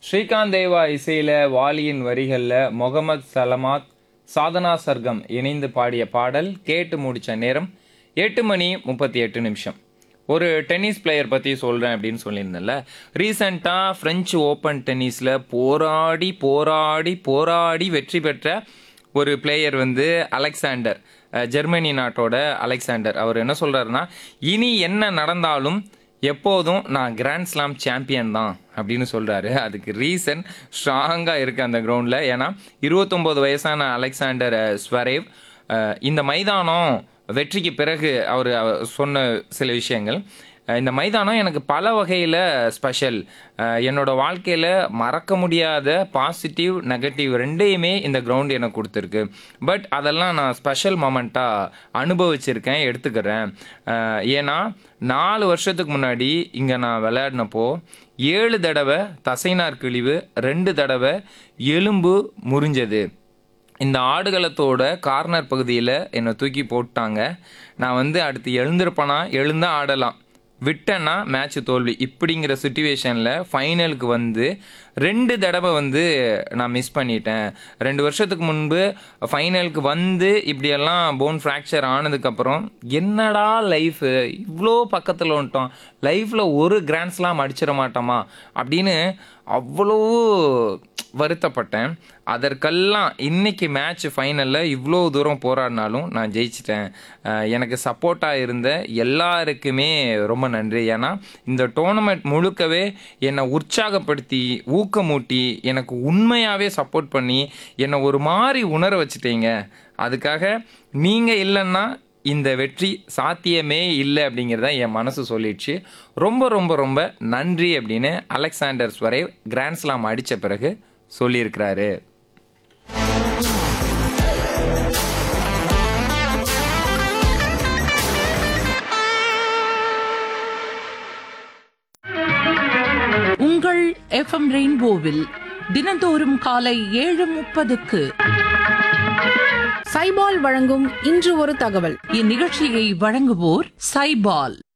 ஸ்ரீகாந்த் தேவா இசையில வாலியின் வரிகள்ல முகமது சலமாத் சாதனா சர்க்கம் இணைந்து பாடிய பாடல் கேட்டு முடிச்ச நேரம் எட்டு மணி முப்பத்தி எட்டு நிமிஷம் ஒரு டென்னிஸ் பிளேயர் பற்றி சொல்கிறேன் அப்படின்னு சொல்லியிருந்தேன்ல ரீசண்டாக ஃப்ரெஞ்சு ஓப்பன் டென்னிஸில் போராடி போராடி போராடி வெற்றி பெற்ற ஒரு பிளேயர் வந்து அலெக்சாண்டர் அஹ், ஜெர்மனி நாட்டோட அலெக்சாண்டர் அவர் என்ன சொல்கிறாருன்னா இனி என்ன நடந்தாலும் எப்போதும் நான் கிராண்ட் ஸ்லாம் சாம்பியன் தான் அப்படின்னு சொல்கிறாரு அதுக்கு ரீசன் ஸ்ட்ராங்காக இருக்குது அந்த கிரவுண்டில் ஏன்னா இருபத்தொம்போது வயசான அலெக்சாண்டர் அஹ், ஸ்வரேவ் அஹ், இந்த மைதானம் வெற்றிக்கு பிறகு அவர் சொன்ன சில விஷயங்கள் அஹ், இந்த மைதானம் எனக்கு பல வகையில் ஸ்பெஷல் என்னோட வாழ்க்கையில் மறக்க முடியாத பாசிட்டிவ் நெகட்டிவ் ரெண்டையுமே இந்த கிரவுண்ட் எனக்கு கொடுத்துருக்கு பட் அதெல்லாம் நான் ஸ்பெஷல் மொமெண்ட்டாக அனுபவிச்சிருக்கேன் எடுத்துக்கிறேன் அஹ், ஏன்னா நாலு வருஷத்துக்கு முன்னாடி இங்கே நான் விளையாடினப்போ ஏழு தடவை தசைநார் கிழிவு ரெண்டு தடவை எலும்பு முறிஞ்சது இந்த ஆடுகளத்தோட கார்னர் பகுதியில் என்னை தூக்கி போட்டாங்க நான் வந்து அடுத்து எழுந்திருப்பேனா எழுந்தா ஆடலாம் விட்டேன்னா மேட்ச் தோல்வி இப்படிங்கிற சுச்சுவேஷனில் ஃபைனலுக்கு வந்து ரெண்டு தடவை வந்து நான் மிஸ் பண்ணிட்டேன் ரெண்டு வருஷத்துக்கு முன்பு ஃபைனலுக்கு வந்து இப்படியெல்லாம் போன் ஃப்ராக்சர் ஆனதுக்கப்புறம் என்னடா லைஃபு இவ்வளோ பக்கத்தில் வந்துட்டோம் லைஃப்பில் ஒரு கிராண்ட்ஸ்லாம் அடிச்சிட மாட்டோமா அப்படின்னு அவ்வளோ வருத்தப்பட்டேன் அதற்கெல்லாம் இன்னைக்கு மேட்ச் ஃபைனலில் இவ்வளோ தூரம் போராடினாலும் நான் ஜெயிச்சிட்டேன் அஹ் எனக்கு சப்போர்ட்டாக இருந்த எல்லாருக்குமே ரொம்ப நன்றி ஏன்னா இந்த டோர்னமெண்ட் முழுக்கவே என்னை உற்சாகப்படுத்தி ஊக்கமூட்டி எனக்கு உண்மையாகவே சப்போர்ட் பண்ணி என்னை ஒரு மாதிரி உணர வச்சுட்டீங்க அதுக்காக நீங்கள் இல்லைன்னா இந்த வெற்றி சாத்தியமே இல்லை அப்படிங்கிறத என் மனசு சொல்லிடுச்சு ரொம்ப ரொம்ப ரொம்ப நன்றி அப்படின்னு அலெக்சாண்டர் ஸ்வரேவ் கிராண்ட் ஸ்லாம் அடித்த பிறகு சொல்லியிருக்கிறாரு உங்கள் எஃப்எம் ரெயின்போவில் தினந்தோறும் காலை ஏழு முப்பதுக்கு சைபால் வழங்கும் இன்று ஒரு தகவல் இந்நிகழ்ச்சியை வழங்குவோர் சைபால்